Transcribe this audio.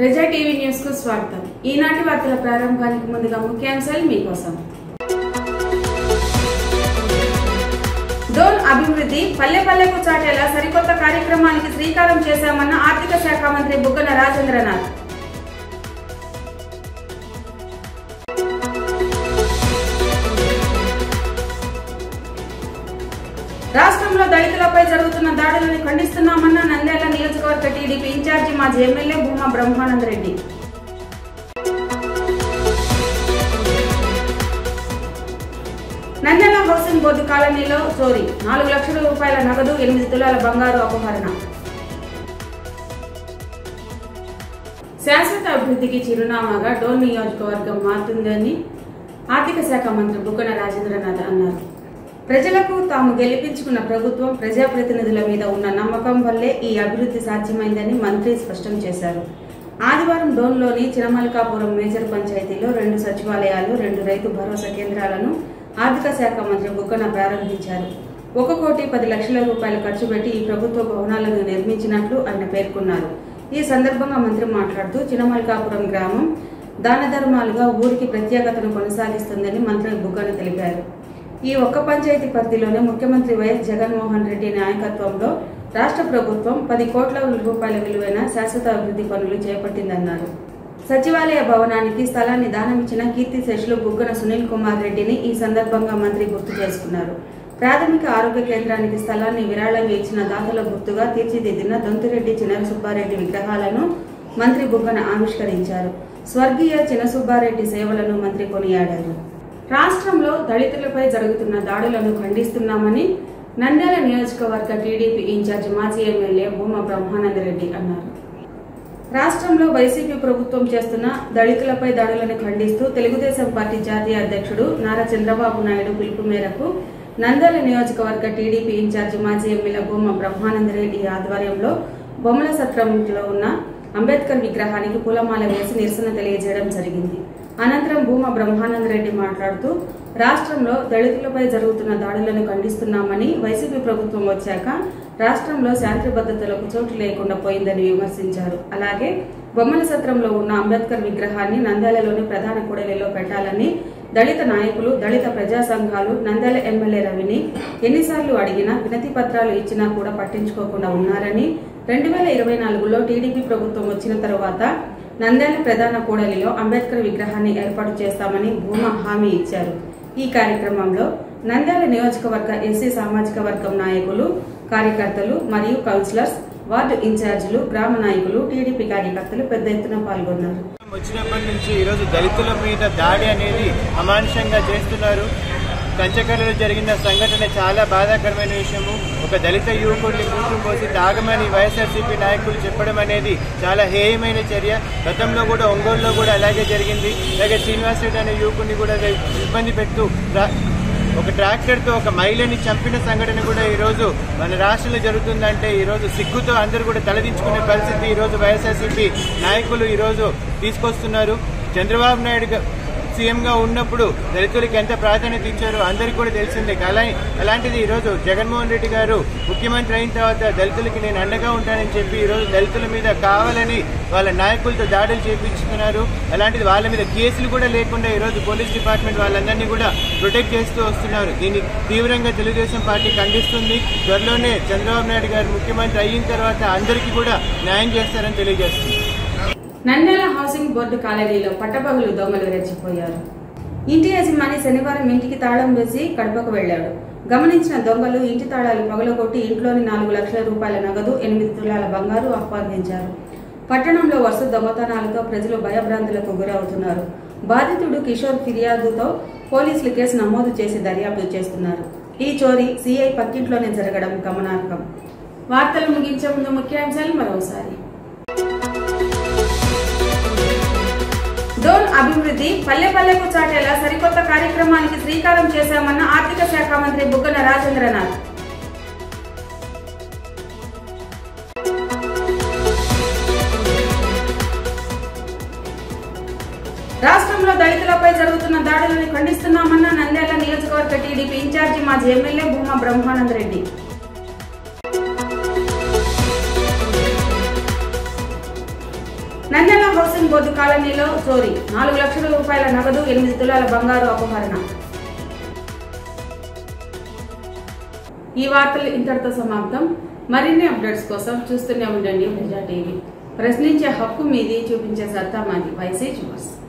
ప్రజా TV news కు స్వాగతం ఈనాటి వార్తల ప్రారంభానికి ముందుగా ముఖ్యాంశాలు మీకోసం డోన్ అభివృద్ధి పల్లె పల్లెకు చాటేలా సరికొత్త కార్యక్రమానికి శ్రీకారం చేశామన్న ఆర్థిక శాఖ మంత్రి బుగ్గన రాజేంద్రనాథ్ రాష్ట్రంలో దళితులపై జరుగుతున్న దాడులను ఖండిస్తున్నామన్న నంద్యాల నియోజకవర్గ టీడీపీ ఇన్ఛార్జి మాజీ MLA Bhuma Brahmananda Reddy Nandyal housing board కాలనీలో చోరీ నాలుగు లక్షల రూపాయల నగదు ఎనిమిది తులాల బంగారు అపహరణ శాశ్వత అభివృద్ధికి చిరునామాగా డోన్ నియోజకవర్గం మారుతుందని ఆర్థిక శాఖ మంత్రి బుగ్గన రాజేంద్రనాథ్ అన్నారు ప్రజలకు తాము గెలిపించుకున్న ప్రభుత్వం ప్రజాప్రతినిధుల మీద ఉన్న నమ్మకం వల్లే ఈ అభివృద్ధి సాధ్యమైందని మంత్రి స్పష్టం చేశారు ఆదివారం డోన్లోని చినమల్కాపురం మేజర్ పంచాయతీలో రెండు సచివాలయాలు రెండు రైతు భరోసా కేంద్రాలను ఆర్థిక శాఖ మంత్రి బుగ్గన ప్రారంభించారు ఒక కోటి పది లక్షల రూపాయలు ఖర్చు పెట్టి ఈ ప్రభుత్వ భవనాలను నిర్మించినట్లు ఆయన పేర్కొన్నారు ఈ సందర్భంగా మంత్రి మాట్లాడుతూ చినమల్కాపురం గ్రామం దాన ధర్మాలుగా ఊరికి ప్రత్యేకతను కొనసాగిస్తుందని మంత్రి బుగ్గన తెలిపారు ఈ ఒక్క పంచాయతీ పరిధిలోనే ముఖ్యమంత్రి వైఎస్ జగన్మోహన్ రెడ్డి నాయకత్వంలో రాష్ట్ర ప్రభుత్వం పది కోట్ల రూపాయల విలువైన శాశ్వత అభివృద్ధి పనులు చేపట్టిందన్నారు సచివాలయ భవనానికి స్థలాన్ని దానమిచ్చిన కీర్తి శేషులు బుగ్గన సునీల్ కుమార్ రెడ్డిని ఈ సందర్భంగా మంత్రి గుర్తు చేసుకున్నారు ప్రాథమిక ఆరోగ్య కేంద్రానికి స్థలాన్ని విరాళంగా ఇచ్చిన దాతల గుర్తుగా తీర్చిదిద్దిన దొంతిరెడ్డి చిన్న సుబ్బారెడ్డి విగ్రహాలను మంత్రి బుగ్గన ఆవిష్కరించారు స్వర్గీయ చినసుబ్బారెడ్డి సేవలను మంత్రి కొనియాడారు రాష్ట్రంలో దళితులపై జరుగుతున్న దాడులను ఖండిస్తున్నామని నంద్యాల నియోజకవర్గ టీడీపీ ఇన్ఛార్జ్ మాజీ ఎమ్మెల్యే భూమా బ్రహ్మానందరెడ్డి అన్నారు రాష్ట్రంలో వైసీపీ ప్రభుత్వం చేస్తున్న దళితులపై దాడులను ఖండిస్తూ తెలుగుదేశం పార్టీ జాతీయ అధ్యక్షుడు నారా చంద్రబాబు నాయుడు పిలుపు మేరకు నంద్యాల నియోజకవర్గ టీడీపీ ఇన్ఛార్జ్ మాజీ ఎమ్మెల్యే భూమా బ్రహ్మానందరెడ్డి ఆధ్వర్యంలో బొమ్మల సత్రంలో ఉన్న అంబేద్కర్ విగ్రహానికి పూలమాల వేసి నిరసన తెలియజేయడం జరిగింది అనంతరం భూమా బ్రహ్మానందరెడ్డి మాట్లాడుతూ రాష్ట్రంలో దళితులపై జరుగుతున్న దాడులను ఖండిస్తున్నామని వైసీపీ ప్రభుత్వం వచ్చాక రాష్ట్రంలో శాంతి భద్రతలకు చోటు లేకుండా పోయిందని విమర్శించారు అలాగే బొమ్మల సత్రంలో ఉన్న అంబేద్కర్ విగ్రహాన్ని నంద్యాలలోని ప్రధాన కూడలిలో పెట్టాలని దళిత నాయకులు దళిత ప్రజా సంఘాలు నంద్యాల ఎమ్మెల్యే రవిని ఎన్నిసార్లు అడిగినా వినతి పత్రాలు ఇచ్చినా కూడా పట్టించుకోకుండా ఉన్నారని రెండు వేల ఇరవై నాలుగులో టీడీపీ ప్రభుత్వం వచ్చిన తరువాత నంద్యాల ప్రధాన కూడలిలో అంబేద్కర్ విగ్రహాన్ని ఏర్పాటు చేస్తామని భూమా హామీ ఇచ్చారు ఈ కార్యక్రమంలో నంద్యాల నియోజకవర్గ ఎస్సీ సామాజిక వర్గం నాయకులు కార్యకర్తలు మరియు కౌన్సిలర్స్ వార్డు ఇన్ఛార్జీలు గ్రామ నాయకులు టీడీపీ కార్యకర్తలు పెద్ద ఎత్తున పాల్గొన్నారు వచ్చినప్పటి నుంచి ఈరోజు దళితుల మీద దాడి అనేది అమానుషంగా చేస్తున్నారు కంచకర్లలో జరిగిన సంఘటన చాలా బాధాకరమైన విషయము ఒక దళిత యువకుడిని కూతురు పోసి తాగమని వైఎస్ఆర్సీపీ నాయకులు చెప్పడం అనేది చాలా హేయమైన చర్య గతంలో కూడా ఒంగోలులో కూడా అలాగే జరిగింది అలాగే శ్రీనివాస్ రెడ్డి అనే యువకుడిని కూడా ఇబ్బంది పెడుతూ రా- ఒక ట్రాక్టర్తో ఒక మహిళని చంపిన సంఘటన కూడా ఈరోజు మన రాష్ట్రంలో జరుగుతుందంటే ఈరోజు సిగ్గుతో అందరూ కూడా తలదించుకునే పరిస్థితి ఈరోజు వైఎస్ఆర్సీపీ నాయకులు ఈరోజు తీసుకొస్తున్నారు చంద్రబాబు నాయుడు గా- సీఎంగా ఉన్నప్పుడు దళితులకి ఎంత ప్రాధాన్యత ఇచ్చారో అందరికీ కూడా తెలిసిందే అలా అలాంటిది ఈరోజు జగన్మోహన్ రెడ్డి గారు ముఖ్యమంత్రి అయిన తర్వాత దళితులకి నేను అండగా ఉంటానని చెప్పి ఈరోజు దళితుల మీద కావాలని వాళ్ళ నాయకులతో దాడులు చేపించుతున్నారు అలాంటిది వాళ్ళ మీద కేసులు కూడా లేకుండా ఈరోజు పోలీస్ డిపార్ట్మెంట్ వాళ్ళందరినీ కూడా ప్రొటెక్ట్ చేస్తూ వస్తున్నారు దీన్ని తీవ్రంగా తెలుగుదేశం పార్టీ ఖండిస్తుంది త్వరలోనే చంద్రబాబు నాయుడు గారు ముఖ్యమంత్రి అయిన తర్వాత అందరికీ కూడా న్యాయం చేస్తారని తెలియజేస్తుంది నంద్యాల హౌసింగ్ బోర్డు కాలనీలో పట్టపగలు దొంగలు రెచ్చిపోయారు ఇంటి యజమాని శనివారం ఇంటికి తాళం వేసి కడపకు వెళ్లాడు గమనించిన దొంగలు ఇంటి తాళాలు పగలగొట్టి ఇంట్లోని నాలుగు లక్షల రూపాయల నగదు ఎనిమిది తులాల బంగారు అప్పగించారు పట్టణంలో వరుస దొంగతనాలతో ప్రజలు భయభ్రాంతులకు గురవుతున్నారు బాధితుడు కిషోర్ ఫిర్యాదుతో పోలీసులు కేసు నమోదు చేసి దర్యాప్తు చేస్తున్నారు ఈ చోరీ సిఐ పక్కింట్లోనే జరగడం గమనార్హం వార్తలు ముగించే ముందు ముఖ్యాంశాలు మరోసారి డోన్ అభివృద్ధి పల్లె పల్లెకు చాటేలా సరికొత్త కార్యక్రమానికి శ్రీకారం చేశామన్న ఆర్థిక శాఖ మంత్రి బుగ్గన రాజేంద్రనాథ్ రాష్ట్రంలో దళితులపై జరుగుతున్న దాడులను ఖండిస్తున్నామన్న నంద్యాల నియోజకవర్గ టీడీపీ ఇన్ఛార్జి మాజీ MLA Bhuma Brahmananda Reddy Nandyal housing board కాలనీలో చోరీ నాలుగు లక్షల రూపాయల నగదు ఎనిమిది తులాల బంగారు అపహరణ ఈ వార్తలు ఇంతటితో సమాప్తం మరిన్ని అప్డేట్స్ కోసం చూస్తూనే ఉండండి ప్రజా టీవీ ప్రశ్నించే హక్కు మీది చూపించే సత్తా మాది వైసీ న్యూస్